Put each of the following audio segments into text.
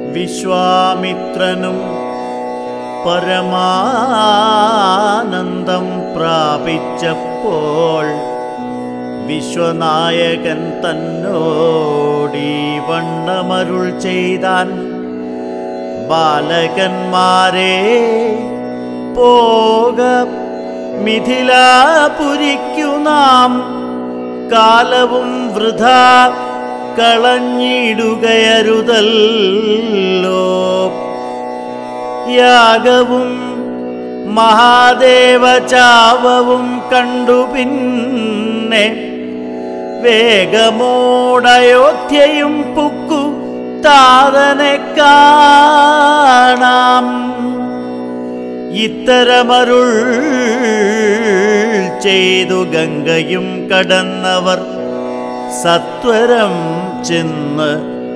വിശ്വാമിത്രനും പരമാനന്ദം പ്രാപിച്ചപ്പോൾ വിശ്വനായകൻ തന്നോടീ വണ്ണമരുൾ ചെയ്താൻ ബാലകന്മാരെ പോക മിഥിലാപുരിക്കു നാം കാലവും വൃഥ കളഞ്ഞിടുകയരുതല്ലോ യാഗവും മഹാദേവചാവവും കണ്ടു പിന്നെ വേഗമോടയോധ്യയും പുക്കു താതനെ കാണാം ഇത്തരമരുൾ ചെയ്തു ഗംഗയും കടന്നവർ സത്വരം ചെന്ന്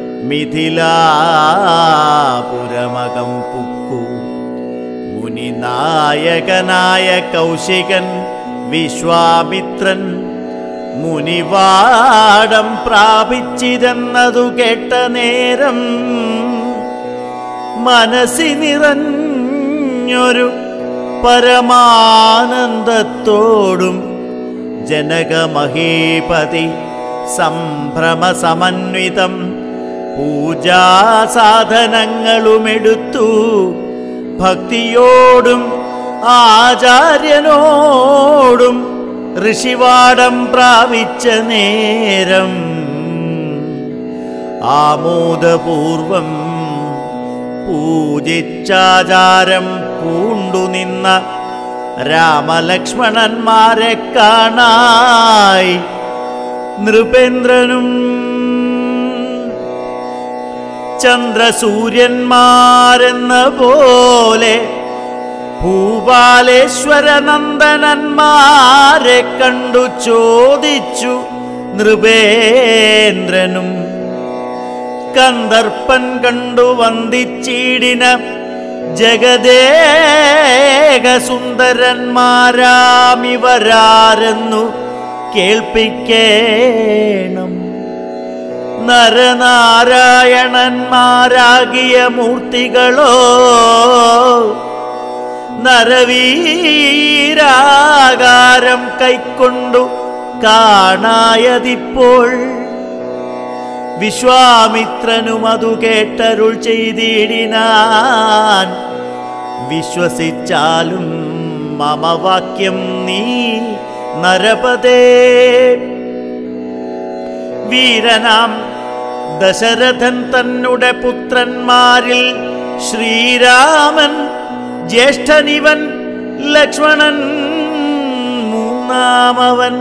മിഥിലാപുരമകം പുക്കു മുനിനായകനായ കൗശികൻ വിശ്വാമിത്രൻ മുനിവാടം പ്രാപിച്ചിരുന്നതു കേട്ട നേരം മനസ്സി നിറഞ്ഞൊരു പരമാനന്ദത്തോടും ജനകമഹീപതി സംഭ്രമസമന്വിതം പൂജാസാധനങ്ങളുമെടുത്തു ഭക്തിയോടും ആചാര്യനോടും ഋഷിവാടം പ്രാപിച്ച നേരം ആമോദപൂർവം പൂജിച്ചാചാരം പൂണ്ടുനിന്ന രാമലക്ഷ്മണന്മാരെ കാണായി നൃപേന്ദ്രനും ചന്ദ്രസൂര്യന്മാരെന്ന പോലെ ഭൂപാലേശ്വരനന്ദനന്മാരെ കണ്ടു ചോദിച്ചു നൃപേന്ദ്രനും കന്ദർപ്പൻ കണ്ടു വന്ദിച്ചിടിന ജഗദേക സുന്ദരന്മാരാമിവരാരെന്നു കേൾപ്പിക്കേണം നരനാരായണന്മാരാകിയ മൂർത്തികളോ നരവീരാകാരം കൈക്കൊണ്ടു കാണായതിപ്പോൾ വിശ്വാമിത്രനും അതു കേട്ടരുൾ ചെയ്തിടിനാൻ വിശ്വസിച്ചാലും മമ വാക്യം നീ നരപതേ വീരനാം ദശരഥൻ തന്നുടെ പുത്രന്മാരിൽ ശ്രീരാമൻ ജ്യേഷ്ഠനിവൻ ലക്ഷ്മണൻ മൂന്നാമവൻ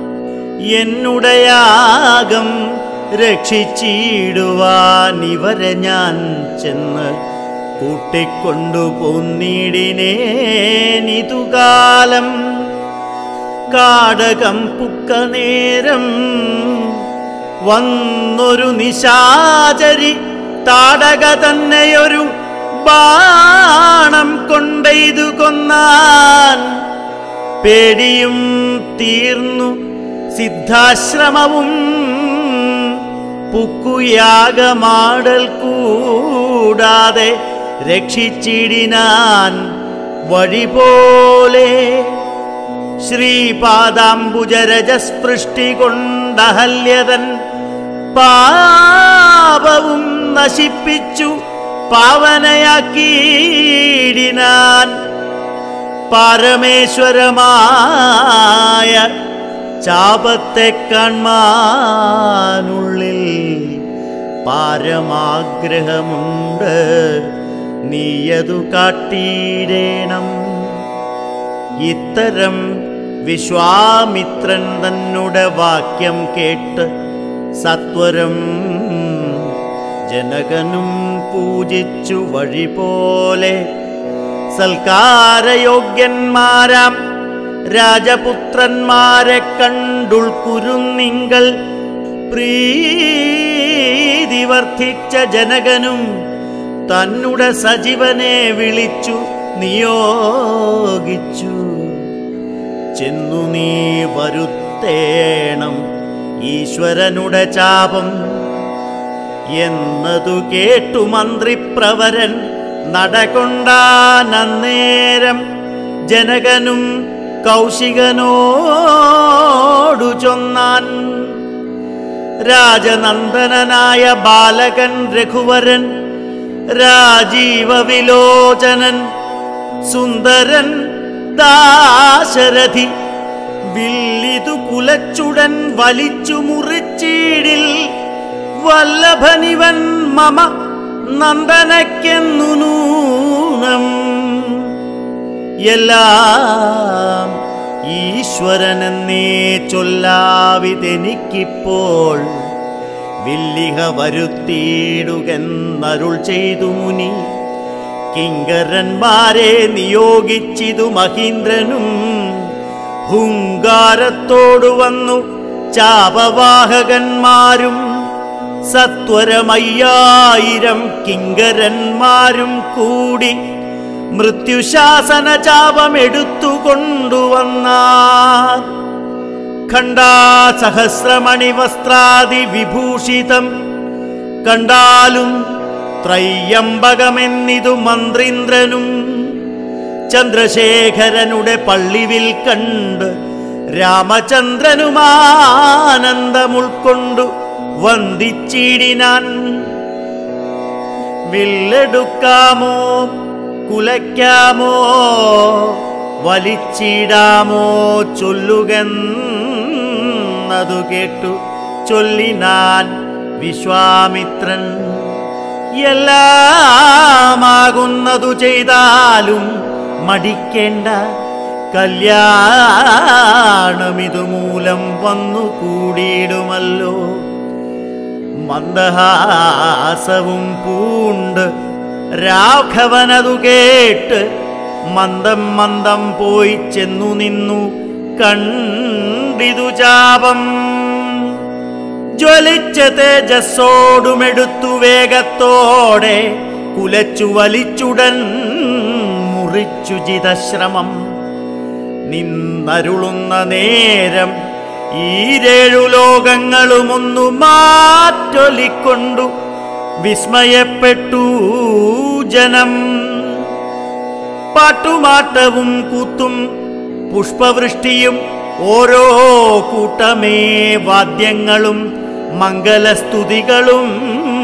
എന്നുടയാകം രക്ഷിച്ചിടുവാൻ ഇവരെ ഞാൻ ചെന്ന് കൂട്ടിക്കൊണ്ടു പോന്നിടിനേനിതുകാലം കാടകം പുക്ക നേരം വന്നൊരു നിശാചരി താടക തന്നെയൊരു ബാണം കൊണ്ടെയ്തു കൊന്നാൻ പേടിയും തീർന്നു സിദ്ധാശ്രമവും പുക്കുയാഗമാടൽ കൂടാതെ രക്ഷിച്ചിടിനാൻ വഴി പോലെ ശ്രീപാദാംബുജരജസ്പൃഷ്ടി കൊണ്ടഹല്യതൻ പാപവും നശിപ്പിച്ചു പാവനയാക്കിയിടിനാൻ പരമേശ്വരമായ ചാപത്തെ കാൺമാനുള്ളിൽ പാരമാഗ്രഹമുണ്ട് നീയതു കാട്ടിയിടേണം ഇത്തരം വിശ്വാമിത്രൻ തന്നുടെ വാക്യം കേട്ട് സത്വരം ജനകനും പൂജിച്ചു വഴി പോലെ സൽക്കാരയോഗ്യന്മാരാം രാജപുത്രന്മാരെ കണ്ടുൾക്കുരുന്നിങ്കൽ പ്രീതി വർദ്ധിച്ച ജനകനും തന്നുടെ സജീവനെ വിളിച്ചു നിയോഗിച്ചു ചെന്നു നീ വരുത്തേണം ഈശ്വരനുടെ ചാപം എന്നതു കേട്ടു മന്ത്രിപ്രവരൻ നടകൊണ്ടാനന്നേരം ജനകനും കൗശികനോടു ചൊന്നാൻ രാജനന്ദനനായ ബാലകൻ രഘുവരൻ രാജീവ വിലോചനൻ സുന്ദരൻ ദാശരഥി വില്ലിതു കുലച്ചുടൻ വലിച്ചു മുറിച്ചീടിൽ വല്ലഭനിവൻ മമ നന്ദനക്കെന്നു നൂനം എല്ലാം ഈശ്വരനെന്നേ ചൊല്ലാവിതെനിക്കിപ്പോൾ വില്ലിഹ വരുത്തിയിടുകെന്നരുൾ ചെയ്തു മുനി കിങ്കരന്മാരെ നിയോഗിച്ചിതു മഹീന്ദ്രനും ഹുങ്കാരത്തോടു വന്നു ചാപവാഹകന്മാരും സത്വരമയ്യായിരം കിങ്കരന്മാരും കൂടി മൃത്യുശാസന ചാപമെടുത്തുകൊണ്ടുവന്നാർ ഖണ്ഡാ സഹസ്രമണി വസ്ത്രാദി വിഭൂഷിതം കണ്ടാലും ത്രയ്യംബകമെന്നിതു മന്ത്രീന്ദ്രനും ചന്ദ്രശേഖരനുടെ പള്ളിവിൽ കണ്ട് രാമചന്ദ്രനുമാനന്ദമുൾക്കൊണ്ടു വന്ദിച്ചിടിനാൻ വില്ലെടുക്കാമോ കുലയ്ക്കാമോ വലിച്ചിടാമോ ചൊല്ലുകെന്നതു കേട്ടു ചൊല്ലിനാൻ വിശ്വാമിത്രൻ എല്ലാമാകുന്നതു ചെയ്താലും മടിക്കേണ്ട കല്യാണമിതു മൂലം വന്നു കൂടിയിടുമല്ലോ മന്ദഹാസവും പൂണ്ട് രാഘവനതു കേട്ട് മന്ദം മന്ദം പോയി ചെന്നു നിന്നു കണ്ടിതു ചാപം ജ്വലിച്ച തേജസ്സോടുമെടുത്തു വേഗത്തോടെ കുലച്ചു വലിച്ചുടൻ മുറിച്ചു ജിതശ്രമം നിന്നരുളുന്ന നേരം ഈരേഴു ലോകങ്ങളുമൊന്നു മാറ്റൊലിക്കൊണ്ടു വിസ്മയപ്പെട്ടു ജനം പാട്ടുമാട്ടവും കൂത്തും പുഷ്പവൃഷ്ടിയും ഓരോ കൂട്ടമേ വാദ്യങ്ങളും മംഗലസ്തുതികളും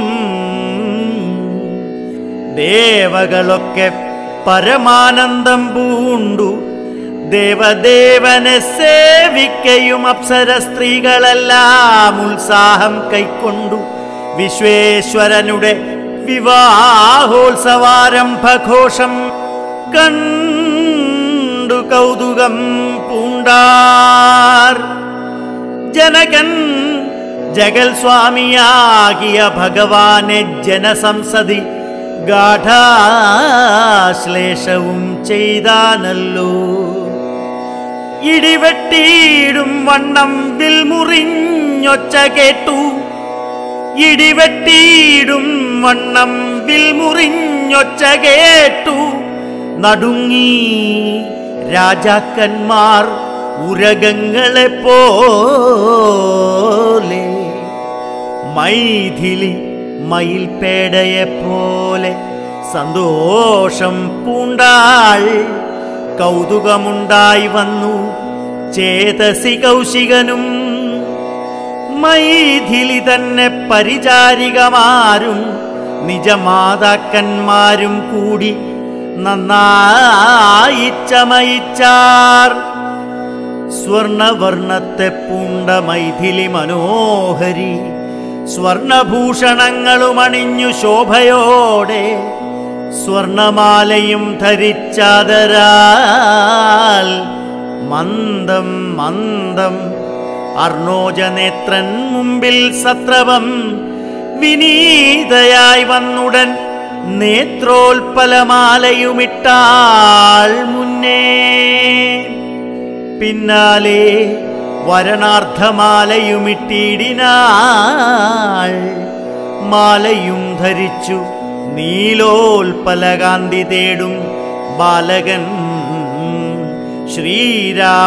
ദേവകളൊക്കെ പരമാനന്ദം പൂണ്ടു ദേവദേവനെ സേവിക്കയും അപ്സര സ്ത്രീകളെല്ലാം ഉത്സാഹം കൈക്കൊണ്ടു വിശ്വേശ്വരനുടെ വിവാഹോത്സവാരംഭഘോഷം കണ്ടു കൗതുകം പൂണ്ടാർ ജനകൻ ജഗൽ സ്വാമിയാകിയ ഭഗവാനെ ജനസംസതി ഗാഠാശ്ലേഷവും ചെയ്താനല്ലോ ഇടിവെട്ടിയിടും വണ്ണം വിൽമുറിഞ്ഞൊച്ച കേട്ടു ഇടിവെട്ടിയിടും വണ്ണം വിൽമുറിഞ്ഞൊച്ച കേട്ടു നടുങ്ങി രാജാക്കന്മാർ ഉരകങ്ങളെ പോലെ മൈഥിലി മയിൽപേടയെ പോലെ സന്തോഷം പൂണ്ടാൾ കൗതുകമുണ്ടായി വന്നു ചേതസി കൗശികനും മൈഥിലി തന്നെ പരിചാരികമാരും നിജമാതാക്കന്മാരും കൂടി നന്നായി ചമയിച്ചാർ സ്വർണവർണ്ണത്തെ പൂണ്ട മൈഥിലി മനോഹരി സ്വർണഭൂഷണങ്ങളും അണിഞ്ഞു ശോഭയോടെ സ്വർണമാലയും ധരിച്ചാദരാൽ മന്ദം മന്ദം അർണോജനേത്രൻ മുമ്പിൽ സത്രവം വിനീതയായി വന്നുടൻ നേത്രോൽപലമാലയുമിട്ടാൾ മുന്നേ പിന്നാലെ വരണാർത്ഥമാലയുമിട്ടിടിനാൾ മാലയും ധരിച്ചു നീലോൽപലകാന്തി തേടും ബാലകൻ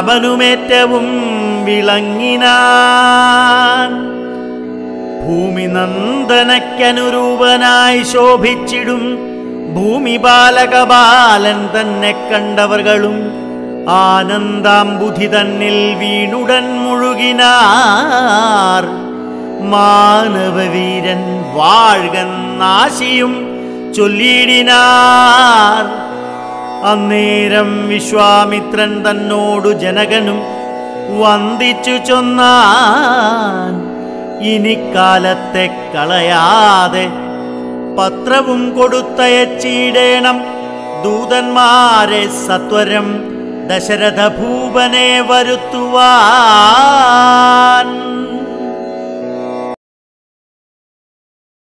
ശ്രീരാമനുമേറ്റവും വിളങ്ങിനാൻ ഭൂമി നന്ദനയ്ക്കനുരൂപനായി ശോഭിച്ചിടും ഭൂമി ബാലകബാലൻ തന്നെ കണ്ടവർകളും ആനന്ദാംബുധി തന്നിൽ വീണുടൻ മുഴുകിനാർ മാനവവീരൻ വാഴ്കന്നാശിയും ചൊല്ലിയിടിനാർ അന്നേരം വിശ്വാമിത്രൻ തന്നോടു ജനകനും വന്ദിച്ചു ചൊന്നാൻ ഇനി കാലത്തെ കളയാതെ പത്രവും കൊടുത്തയച്ചിടേണം ദൂതന്മാരെ സത്വരം ദശരഥ ഭൂപനെ വരുത്തുവാൻ